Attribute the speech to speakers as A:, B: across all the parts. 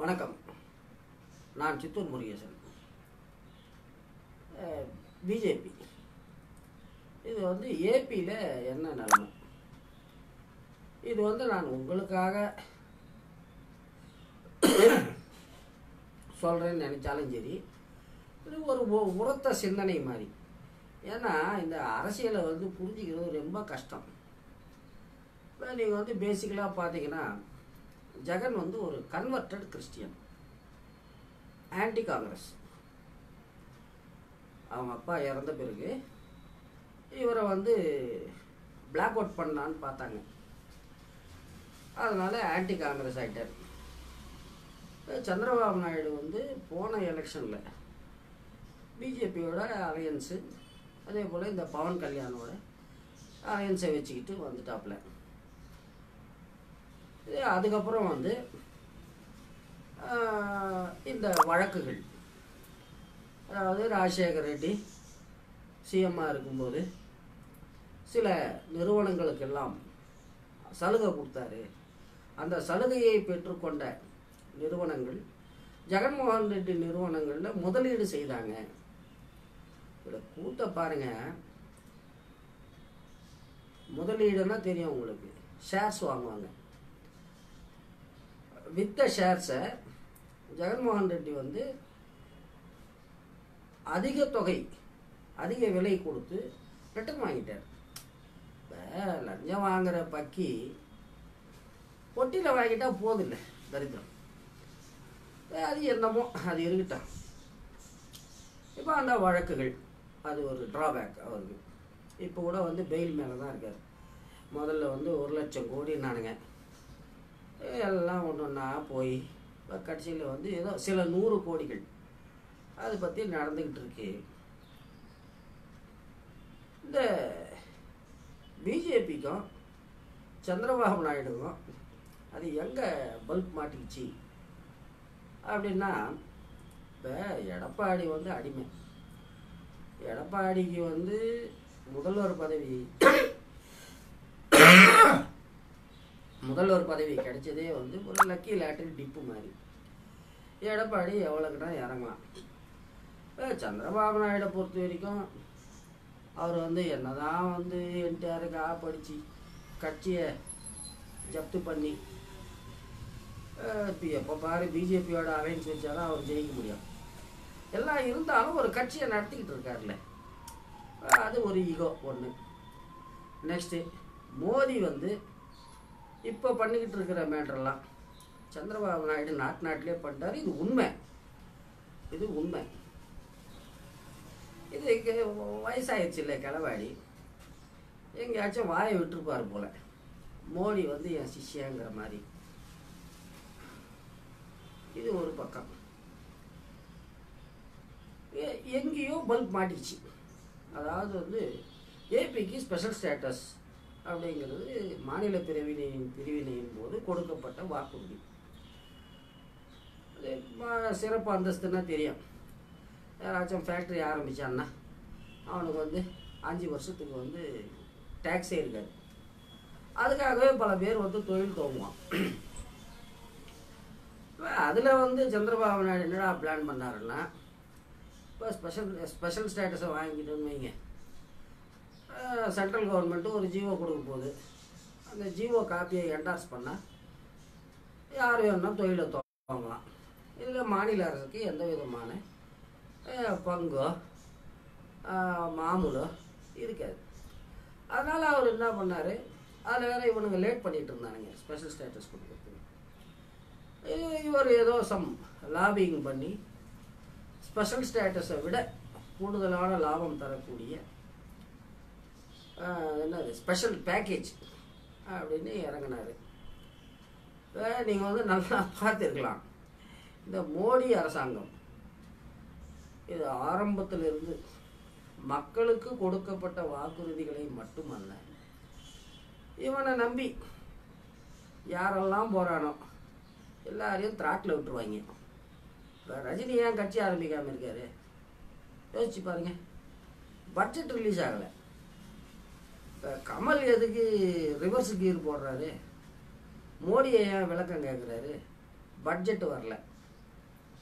A: வணக்கம் நான் சித்தூர் முருகேசன் பிஜேபி இது வந்து ஏபியில் என்ன நிலைமை இது வந்து நான் உங்களுக்காக சொல்கிறேன்னு நினச்சாலும் சரி இது ஒரு உ- உரத்த சிந்தனை மாதிரி ஏன்னா இந்த அரசியலை வந்து புரிஞ்சுக்கிறது ரொம்ப கஷ்டம் இப்போ நீங்கள் வந்து பேசிக்கலாக பார்த்தீங்கன்னா ஜெகன் வந்து ஒரு கன்வெர்டட் கிறிஸ்டியன் ஆன்டி காங்கிரஸ் அவங்க அப்பா இறந்த பிறகு இவரை வந்து பிளாக் அவுட் பண்ணலான்னு பார்த்தாங்க அதனால ஆன்டி காங்கிரஸ் ஆகிட்டார் சந்திரபாபு நாயுடு வந்து போன எலெக்ஷனில் பிஜேபியோட அலையன்ஸு அதே போல் இந்த பவன் கல்யாணோட அலையன்ஸை வச்சுக்கிட்டு வந்துட்டாப்புல இது அதுக்கப்புறம் வந்து ஆஹ், இந்த வழக்குகள் அதாவது ராஜசேகர் ரெட்டி சிஎம்மாக இருக்கும்போது சில நிறுவனங்களுக்கெல்லாம் சலுகை கொடுத்தாரு அந்த சலுகையை பெற்றுக்கொண்ட நிறுவனங்கள் ஜெகன்மோகன் ரெட்டி நிறுவனங்களில் முதலீடு செய்தாங்க இதில் கூத்த பாருங்க முதலீடுன்னா தெரியும் உங்களுக்கு ஷேர்ஸ் வாங்குவாங்க வித்த ஷேர்ஸை ஜெகன்மோகன் ரெட்டி வந்து அதிக தொகை அதிக விலை கொடுத்து ரிட்டர்ன் வாங்கிட்டார் இப்போ லஞ்சம் வாங்குற பக்கி பொட்டியில் வாங்கிட்டா போதில்லை தரித்திரம் அஹ் அது என்னமோ அது இருக்கட்டும் இப்போ அந்த வழக்குகள் அது ஒரு ட்ராபேக் அவருக்கு இப்போ கூட வந்து பெயில் மேலே தான் இருக்கார் முதல்ல வந்து ஒரு லட்சம் கோடி நானுங்க எல்லாம் ஒன்று ஒன்றா போய் இப்போ கடைசியில் வந்து ஏதோ சில நூறு கோடிகள் அதை பற்றி நடந்துக்கிட்டு இருக்கு இந்த பிஜேபிக்கும் சந்திரபாபு நாயுடுக்கும் அது எங்கே பல்ப் மாட்டிக்கிச்சு அப்படின்னா இப்போ எடப்பாடி வந்து அடிமை எடப்பாடிக்கு வந்து முதல்வர் பதவி முதல்வர் பதவி கிடைச்சதே வந்து ஒரு லக்கி லாட்டரி டிப்பு மாதிரி எடப்பாடி எவ்வளோக்கிட்ட இறங்கலாம் இப்போ சந்திரபாபு நாயுடை பொறுத்த வரைக்கும் அவர் வந்து என்னதான் வந்து என்டிஆருக்கு ஆப்படிச்சு கட்சியை ஜப்து பண்ணி இப்போ எப்போ பாரு பிஜேபியோட அலைன்ஸ் வச்சாதான் அவர் ஜெயிக்க முடியும் எல்லாம் இருந்தாலும் ஒரு கட்சியை நடத்திக்கிட்டு இருக்காருல்ல அஹ் அது ஒரு ஈகோ ஒன்று நெக்ஸ்ட்டு மோடி வந்து இப்போ பண்ணிக்கிட்டு இருக்கிற மேட்டரெல்லாம் சந்திரபாபு நாயுடு நாட்டு நாட்டிலே பண்ணிட்டாரு இது உண்மை இது உண்மை இது இங்க வயசாயிடுச்சு இல்லை கிளவாடி எங்கேயாச்சும் வாயை விட்டுருப்பார் போல மோடி வந்து என் சிஷ்யங்கிற மாதிரி இது ஒரு பக்கம் எ- எங்கேயோ பல்ப் மாட்டிச்சு அதாவது வந்து ஏபிக்கு ஸ்பெஷல் ஸ்டேட்டஸ் அப்படிங்கிறது மாநில பிரிவினையின் பிரிவினையின் போது கொடுக்கப்பட்ட வாக்குறுதி அது ம- சிறப்பு அந்தஸ்துன்னா தெரியும் யாராச்சும் ஃபேக்ட்ரி ஆரம்பிச்சான்னா அவனுக்கு வந்து அஞ்சு வருஷத்துக்கு வந்து டேக்ஸே இருக்காது அதுக்காகவே பல பேர் வந்து தொழில் துவங்குவான் இப்போ அதில் வந்து சந்திரபாபு நாயுடு என்னடா பிளான் பண்ணாருன்னா இப்போ ஸ்பெஷல் ஸ்பெஷல் ஸ்டேட்டஸை வாங்கிட்டோன்னு வைங்க சென்ட்ரல் கவர்மெண்ட்டு ஒரு ஜிஓ கொடுக்க போகுது அந்த ஜிஓ காப்பியை என்டார்ஸ் பண்ணால் யார் வேணும்னா தொழிலை துவங்கலாம் இதில் மாநில அரசுக்கு எந்த விதமான அஹ், பங்கோ அஹ், மாமூலோ இருக்காது அதனால் அவர் என்ன பண்ணார் அதில் வேற இவனுங்க லேட் பண்ணிட்டு இருந்தானுங்க ஸ்பெஷல் ஸ்டேட்டஸ் கொடுக்குறதுக்கு இ- இவர் ஏதோ சம் லாபிங் பண்ணி ஸ்பெஷல் ஸ்டேட்டஸை விட கூடுதலான லாபம் தரக்கூடிய ஆஹ், என்னது ஸ்பெஷல் பேக்கேஜ் அப்படின்னு இறங்கினார் நீங்கள் வந்து நல்லா பார்த்துருக்கலாம் இந்த மோடி அரசாங்கம் இது ஆரம்பத்திலிருந்து மக்களுக்கு கொடுக்கப்பட்ட வாக்குறுதிகளை மட்டுமல்ல இவனை நம்பி யாரெல்லாம் போகிறானோ எல்லாரையும் திராட்டில் விட்டுருவாங்க இப்போ ரஜினி ஏன் கட்சி ஆரம்பிக்காமல் இருக்காரு யோசிச்சு பாருங்க பட்ஜெட் ரிலீஸ் ஆகலை இப்போ கமல் எதுக்கு ரிவர்ஸ் கீர் போடுறாரு மோடியை ஏன் விளக்கம் கேட்குறாரு பட்ஜெட் வரல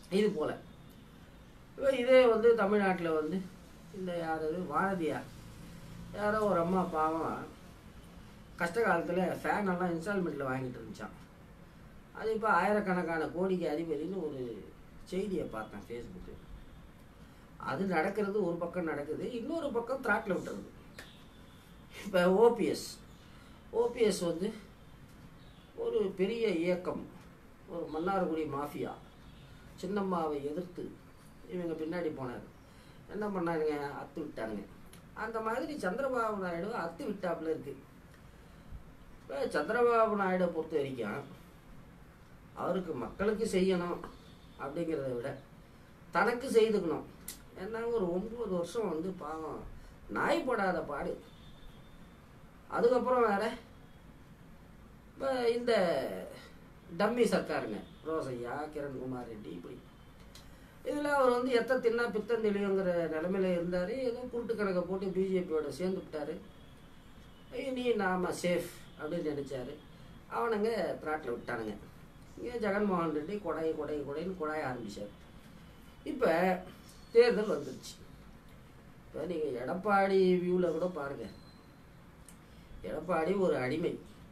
A: இது போல் இப்போ இதே வந்து தமிழ்நாட்டில் வந்து இந்த யார் இது வானதியார் யாரோ ஒரு அம்மா பாவம் கஷ்ட காலத்தில் ஃபேன் எல்லாம் இன்ஸ்டால்மெண்ட்டில் வாங்கிட்டு இருந்துச்சான் அது இப்போ ஆயிரக்கணக்கான கோடிக்கு அதிபதினு ஒரு செய்தியை பார்த்தேன் ஃபேஸ்புக்கு அது நடக்கிறது ஒரு பக்கம் நடக்குது இன்னொரு பக்கம் த்ராட்டில் விட்டுறது இப்போ ஓபிஎஸ் ஓபிஎஸ் வந்து ஒரு பெரிய இயக்கம் ஒரு மன்னார்குடி மாஃபியா சின்னம்மாவை எதிர்த்து இவங்க பின்னாடி போனார் என்ன பண்ணாருங்க அத்து விட்டாருங்க அந்த மாதிரி சந்திரபாபு நாயுடு அத்து விட்டாப்புல இருக்கு இப்போ சந்திரபாபு நாயுடை பொறுத்த வரைக்கும் அவருக்கு மக்களுக்கு செய்யணும் அப்படிங்கிறத விட தனக்கு செய்துக்கணும் ஏன்னா ஒரு ஒன்பது வருஷம் வந்து பாவம் நாய் படாத பாடு அதுக்கப்புறம் வேற இப்போ இந்த டம்மி சர்க்காருங்க ரோசையா கிரண்குமார் ரெட்டி இப்படி இதில் அவர் வந்து எத்த தின்னா பித்தம் தெளிவுங்கிற நிலமையில இருந்தார் ஏதோ குருட்டு கணக்கை போட்டு பிஜேபியோட சேர்ந்து விட்டாரு இனி நாம சேஃப் அப்படின்னு நினச்சாரு அவனுங்க த்ராட்டில் விட்டானுங்க இங்கே ஜெகன்மோகன் ரெட்டி கொடை கொடை கொடைன்னு கொடாய ஆரம்பிச்சார் இப்போ தேர்தல் வந்துருச்சு இப்போ நீங்கள் எடப்பாடி வியூவில் கூட பாருங்கள் எடப்பாடி ஒரு அடிமை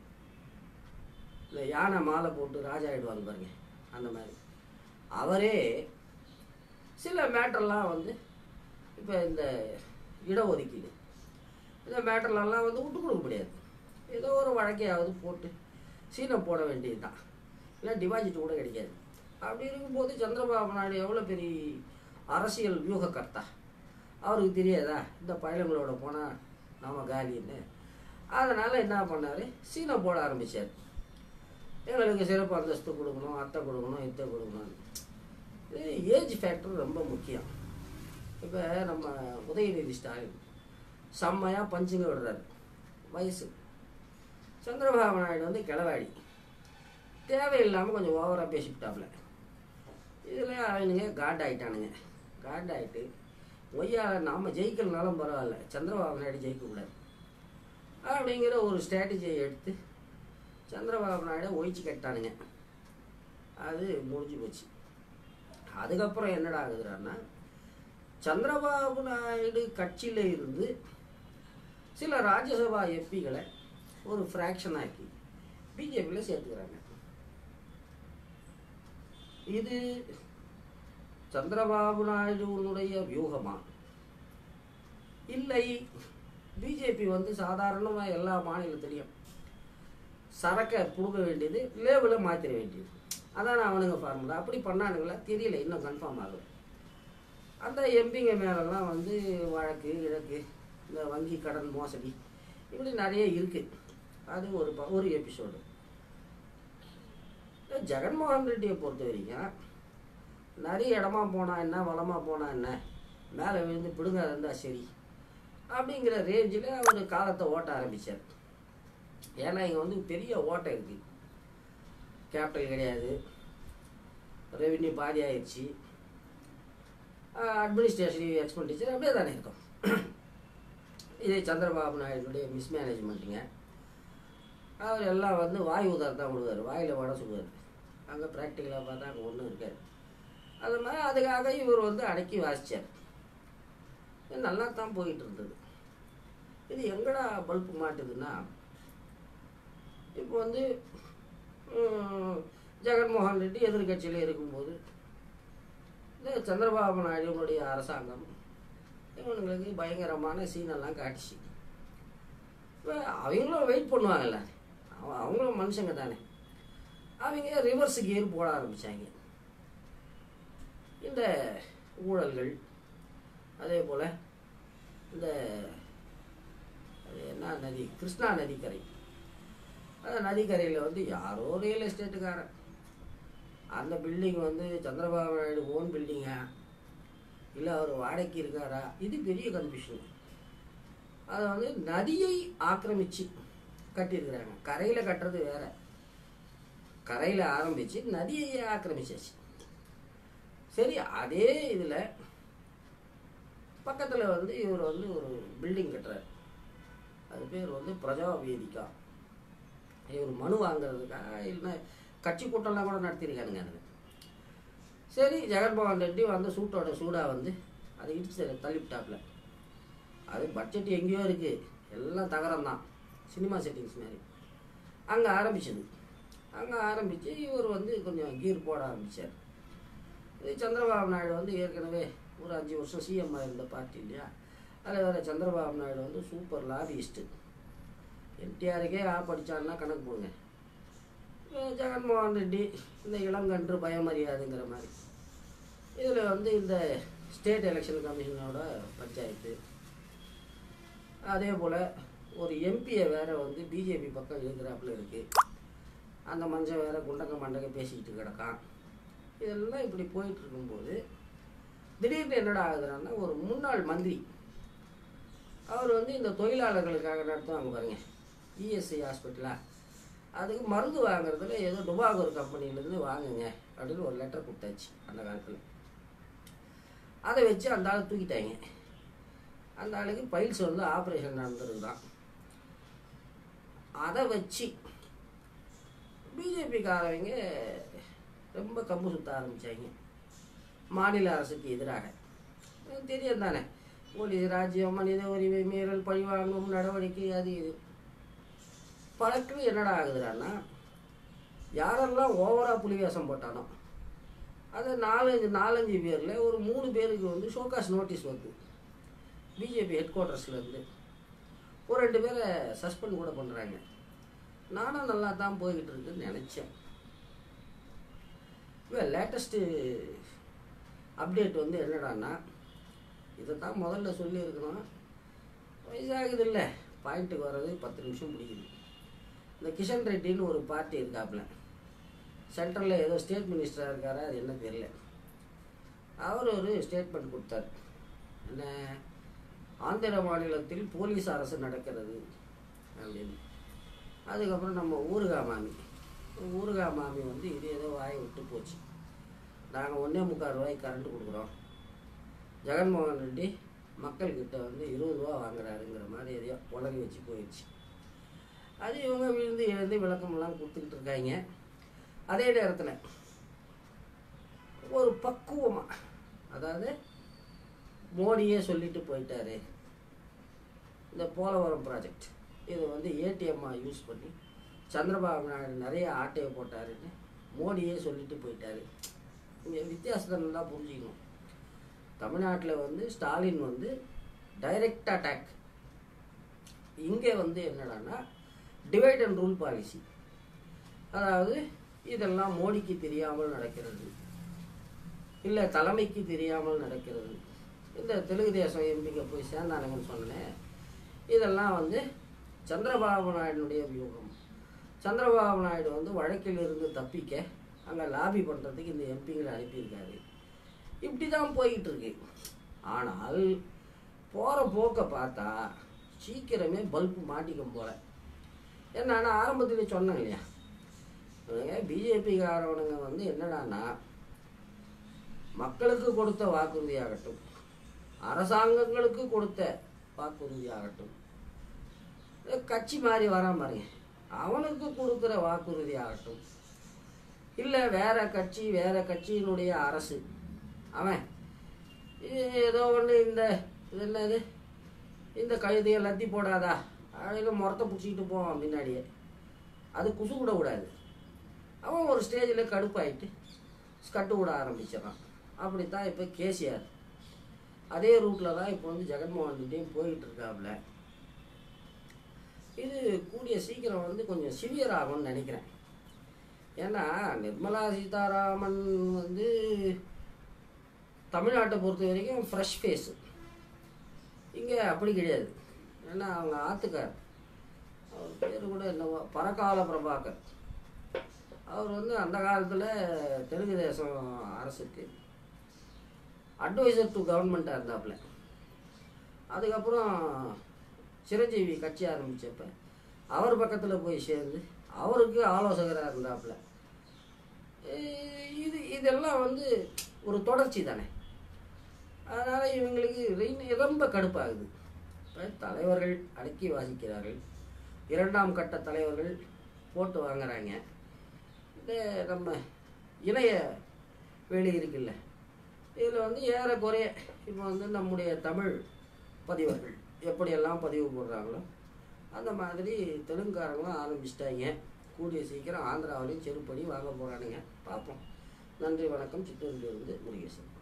A: இந்த யானை மாலை போட்டு ராஜா ஆயிடுவாங்க பாருங்க அந்த மாதிரி அவரே சில மேட்டர்லாம் வந்து இப்போ இந்த இடஒதுக்கீடு இந்த மேட்டர்லலாம் வந்து விட்டு கொடுக்க முடியாது ஏதோ ஒரு வழக்கையாவது போட்டு சீனை போட வேண்டியது தான் இல்லை டிபாசிட் கூட கிடைக்காது அப்படி இருக்கும்போது சந்திரபாபு நாயுடு எவ்வளோ பெரிய அரசியல் வியூகக்கர்த்தா அவருக்கு தெரியாதா இந்த பயணங்களோட போனால் நாம காலின்னு அதனால் என்ன பண்ணார் சீனை போட ஆரம்பித்தார் எங்களுக்கு சிறப்பு அந்தஸ்து கொடுக்கணும் அத்தை கொடுக்கணும் இத்தை கொடுக்கணும் இது ஏஜ் ஃபேக்டர் ரொம்ப முக்கியம் இப்போ நம்ம உதயநிதி ஸ்டாலின் செம்மையாக பஞ்சுங்க விடுறாரு வயசு சந்திரபாபு நாயுடு வந்து கிளவாடி தேவையில்லாமல் கொஞ்சம் ஓவராக பேசிவிட்டாப்புல இதில் அவனுங்க காட் ஆகிட்டானுங்க காட் ஆகிட்டு ஒய்யா நாம் ஜெயிக்கலனாலும் பரவாயில்ல சந்திரபாபு நாயுடு ஜெயிக்கக்கூடாது அப்படிங்கிற ஒரு ஸ்ட்ராட்டஜியை எடுத்து சந்திரபாபு நாயுடு ஒழிச்சு கட்டானுங்க அது முடிஞ்சு போச்சு அதுக்கப்புறம் என்னடா ஆகுதுன்னா சந்திரபாபு நாயுடு கட்சியில் இருந்து சில ராஜ்யசபா எம்பிகளை ஒரு ஃப்ராக்ஷன் ஆக்கி பிஜேபியில் சேர்த்துக்கிறாங்க இது சந்திரபாபு நாயுடுனுடைய வியூகமா இல்லை பிஜேபி வந்து சாதாரணமாக எல்லா மாநிலத்திலையும் சரக்கை கொடுக்க வேண்டியது லேபிளை மாற்றிட வேண்டியது அதான் அவனுங்க ஃபார்முலா அப்படி பண்ணானுங்களா தெரியல இன்னும் கன்ஃபார்ம் ஆகல அந்த எம்பிங்க மேலெல்லாம் வந்து வழக்கு கிழக்கு இந்த வங்கி கடன் மோசடி இப்படி நிறைய இருக்குது அது ஒரு ப- ஒரு எபிசோடு ஜெகன்மோகன் ரெட்டியை பொறுத்த வரைக்கும் நிறைய இடமா போனால் என்ன வளமாக போனால் என்ன மேலே விழுந்து பிடுங்காத இருந்தால் சரி அப்படிங்கிற ரேஞ்சில் அவர் காலத்தை ஓட்ட ஆரம்பித்தார் ஏன்னா இங்கே வந்து பெரிய ஓட்டம் இருக்குது கேபிட்டல் கிடையாது ரெவென்யூ பாதி ஆயிடுச்சு அட்மினிஸ்ட்ரேஷன் எக்ஸ்பெண்டிச்சர் அப்படியே தானே இருக்கும் இதே சந்திரபாபு நாயுடுடைய மிஸ்மேனேஜ்மெண்ட்டுங்க அவர் எல்லாம் வந்து வாய் உதார் தான் விடுவார் வாயில் வடை சுடுவார் அங்கே ப்ராக்டிக்கலாக பார்த்தா அங்கே ஒன்றும் இருக்காது அது மாதிரி அதுக்காக இவர் வந்து அடக்கி வாசிச்சார் இது நல்லா தான் போயிட்டு இருந்தது இது எங்கடா பல்ப் மாட்டுதுன்னா இப்போ வந்து ம், ஜெகன்மோகன் ரெட்டி எதிர்கட்சியில் இருக்கும்போது இந்த சந்திரபாபு நாயுடுனுடைய அரசாங்கம் இவனுங்களுக்கு பயங்கரமான சீனெல்லாம் காட்டுச்சு இப்போ அவங்களும் வெயிட் பண்ணுவாங்கல்ல அவ- அவங்களும் மனுஷங்க தானே அவங்க ரிவர்ஸ் கியர் போட ஆரம்பித்தாங்க இந்த ஊழல்கள் அதே போல் இந்த அது என்ன நதி கிருஷ்ணா நதிக்கரை அந்த நதிக்கரையில் வந்து யாரோ ரியல் எஸ்டேட்டுக்காரன் அந்த பில்டிங் வந்து சந்திரபாபு நாயுடு ஓன் பில்டிங்கா இல்லை அவர் வாடகைக்கு இருக்காரா இது பெரிய கன்ஃபியூஷன் அதை வந்து நதியை ஆக்கிரமிச்சு கட்டியிருக்கிறாங்க கரையில் கட்டுறது வேற கரையில் ஆரம்பித்து நதியை ஆக்கிரமிச்சாச்சு சரி அதே இதில் பக்கத்தில் வந்து இவர் வந்து ஒரு பில்டிங் கட்டுறாரு அது பேர் வந்து பிரஜா வேதிகா இவர் மனு வாங்குறதுக்காக இல்லைன்னா கட்சி கூட்டம்லாம் கூட நடத்தியிருக்கானுங்க அது சரி ஜெகன்மோகன் ரெட்டி வந்து சூட்டோட சூடாக வந்து அதை இடிச்சு தள்ளிவிட்டாப்புல அது பட்ஜெட் எங்கேயோ இருக்குது எல்லாம் தகரம் தான் சினிமா செட்டிங்ஸ் மாதிரி அங்கே ஆரம்பிச்சது அங்கே ஆரம்பித்து இவர் வந்து கொஞ்சம் கீர் போட ஆரம்பித்தார் இது சந்திரபாபு நாயுடு வந்து ஏற்கனவே ஒரு அஞ்சு வருஷம் சிஎம் இருந்த பார்ட்டி இல்லையா அதில் வேறு சந்திரபாபு நாயுடு வந்து சூப்பர் லாபியிஸ்ட்டு என்டிஆருக்கே ஆ படித்தான்னா கணக்கு போடுங்க அஹ் ஜெகன்மோகன் ரெட்டி இந்த இளங்கன்று பயமறியாதுங்கிற மாதிரி இதில் வந்து இந்த ஸ்டேட் எலெக்ஷன் கமிஷனோட பஞ்சாயத்து அதே போல் ஒரு எம்பியை வேற வந்து பிஜேபி பக்கம் இருக்கிறாப்புல இருக்குது அந்த மஞ்சள் வேற குண்டக்க மண்டக்க பேசிக்கிட்டு கிடக்கான் இதெல்லாம் இப்படி போயிட்டு இருக்கும்போது திடீர்னு என்னடா ஆகுதுன்னா ஒரு முன்னாள் மந்திரி அவர் வந்து இந்த தொழிலாளர்களுக்காக நடத்துவாங்க பாருங்க இஎஸ்ஐ ஹாஸ்பிட்டலா அதுக்கு மருந்து வாங்குறதுல ஏதோ டுபாகூர் கம்பெனிலேருந்து வாங்குங்க அப்படின்னு ஒரு லெட்டர் கொடுத்தாச்சு அந்த காலத்தில் அதை வச்சு அந்த ஆளை தூக்கிட்டாங்க அந்த ஆளுக்கு பைல்ஸ் வந்து ஆப்ரேஷன் நடந்திருக்குதான் அதை வச்சு பிஜேபிக்காரவங்க ரொம்ப கம்பு சுத்த ஆரம்பித்தாங்க மாநில அரசுக்கு எதிராக அது தெரியும் தானே போலீஸ் ராஜ்யம் மனித உரிமை மீறல் பழிவாங்கும் நடவடிக்கை அது இது பழக்கம் என்னடா ஆகுதுடான்னா யாரெல்லாம் ஓவராக புலி வேஷம் போட்டானோ அது நாலஞ்சு நாலஞ்சு பேரில் ஒரு மூணு பேருக்கு வந்து ஷோகாஸ் நோட்டீஸ் வருது பிஜேபி ஹெட் குவார்ட்டர்ஸ்லேருந்து ஒரு ரெண்டு பேரை சஸ்பெண்ட் கூட பண்ணுறாங்க நானும் நல்லா தான் போய்கிட்டு இருக்குன்னு நினச்சேன் இப்போ லேட்டஸ்ட்டு அப்டேட் வந்து என்னடான்னா இதை தான் முதல்ல சொல்லியிருக்கணும் வயசாகுது இல்லை பாயிண்ட்டுக்கு வர்றது பத்து நிமிஷம் பிடிக்குது இந்த கிஷன் ரெட்டின்னு ஒரு பார்ட்டி இருக்காப்புல சென்ட்ரலில் ஏதோ ஸ்டேட் மினிஸ்டராக இருக்காரா அது என்ன தெரியல அவர் ஒரு ஸ்டேட்மெண்ட் கொடுத்தார் என்ன ஆந்திர மாநிலத்தில் போலீஸ் அரசு நடக்கிறது அப்படின்னு அதுக்கப்புறம் நம்ம ஊருகா மாமி ஊருகா மாமி வந்து இது ஏதோ வாயை விட்டு போச்சு நாங்கள் ஒன்றே முக்கால் ரூபாய்க்கு கரண்ட் கொடுக்குறோம் ஜெகன்மோகன் ரெட்டி மக்கள்கிட்ட வந்து இருபது ரூபா வாங்குறாருங்கிற மாதிரி எதையோ உலகி வச்சு போயிடுச்சு அது இவங்க விழுந்து எழுந்து விளக்கமெல்லாம் கொடுத்துக்கிட்டு இருக்காங்க அதே நேரத்தில் ஒரு பக்குவமாக அதாவது மோடியே சொல்லிட்டு போயிட்டாரு இந்த போலவரம் ப்ராஜெக்ட் இதை வந்து ஏடிஎம்மாக யூஸ் பண்ணி சந்திரபாபு நாயுடு நிறைய ஆட்டையை போட்டாருன்னு மோடியே சொல்லிட்டு போயிட்டாரு இங்கே வித்தியாசத்தை நல்லா புரிஞ்சுக்கணும் தமிழ்நாட்டில் வந்து ஸ்டாலின் வந்து டைரக்ட் அட்டாக் இங்கே வந்து என்னடான்னா டிவைட் அண்ட் ரூல் பாலிசி அதாவது இதெல்லாம் மோடிக்கு தெரியாமல் நடக்கிறது இல்லை தலைமைக்கு தெரியாமல் நடக்கிறது இந்த தெலுங்கு தேசம் எம்பிக்கு போய் சேர்ந்தானுங்கன்னு சொன்னேன் இதெல்லாம் வந்து சந்திரபாபு நாயுடுனுடைய வியூகம் சந்திரபாபு நாயுடு வந்து வழக்கில் இருந்து தப்பிக்க அங்கே லாபி பண்ணுறதுக்கு இந்த எம்பிங்களை அனுப்பியிருக்காரு இப்படி தான் போய்கிட்டு இருக்கு ஆனால் போகிற போக்கை பார்த்தா சீக்கிரமே பல்பு மாட்டிக்கும் போல ஏன்னா நான் ஆரம்பத்திலே சொன்னேன் இல்லையா இவனுங்க பிஜேபிக்காரவனுங்க வந்து என்னடான்னா மக்களுக்கு கொடுத்த வாக்குறுதியாகட்டும் அரசாங்கங்களுக்கு கொடுத்த வாக்குறுதியாகட்டும் கட்சி மாதிரி வரான் பாருங்க அவனுக்கு கொடுக்குற வாக்குறுதி ஆகட்டும் இல்லை வேற கட்சி வேற கட்சியினுடைய அரசு அவன் இது ஏதோ ஒன்று இந்த இது என்னது இந்த கழுதையை லத்தி போடாதா அப்படின்னு முறத்தை பிடிச்சிக்கிட்டு போவான் முன்னாடியே அது குசு விடக்கூடாது அவன் ஒரு ஸ்டேஜில் கடுப்பாயிட்டு ஸ்கட்டு விட ஆரம்பிச்சிடறான் அப்படித்தான் இப்போ கேசிஆர் அதே ரூட்டில் தான் இப்போ வந்து ஜெகன்மோகன் ரெட்டியும் போயிட்டு இருக்காப்புல இது கூடிய சீக்கிரம் வந்து கொஞ்சம் சிவியர் ஆகும்னு நினைக்கிறேன் ஏன்னா நிர்மலா சீதாராமன் வந்து தமிழ்நாட்டை பொறுத்த வரைக்கும் ஃப்ரெஷ் ஃபேஸு இங்கே அப்படி கிடையாது ஏன்னா அவங்க ஆத்துக்கார் அவர் பேர் கூட என்னவோ பரகால பிரபாகர் அவர் வந்து அந்த காலத்தில் தெலுங்கு தேசம் அரசுக்கு அட்வைசர் டு கவர்மெண்ட்டாக இருந்தாப்புல அதுக்கப்புறம் சிரஞ்சீவி கட்சி ஆரம்பித்தப்ப அவர் பக்கத்தில் போய் சேர்ந்து அவருக்கு ஆலோசகராக இருந்தாப்புல இது இதெல்லாம் வந்து ஒரு தொடர்ச்சி தானே அதனால் இவங்களுக்கு ரெயின் ரொம்ப கடுப்பாகுது இப்போ தலைவர்கள் அடக்கி வாசிக்கிறார்கள் இரண்டாம் கட்ட தலைவர்கள் போட்டு வாங்குறாங்க இந்த நம்ம இளைய வெளி இருக்குல்ல இதில் வந்து ஏறக்குறைய இப்போ வந்து நம்முடைய தமிழ் பதிவர்கள் எப்படியெல்லாம் பதிவு போடுறாங்களோ அந்த மாதிரி தெலுங்குக்காரங்களும் ஆரம்பிச்சிட்டாங்க கூடிய சீக்கிரம் ஆந்திராவிலையும் செருப்படி வாங்க போகிறானுங்க பார்ப்போம் நன்றி வணக்கம் சித்தூரிலிருந்து முருகேசன்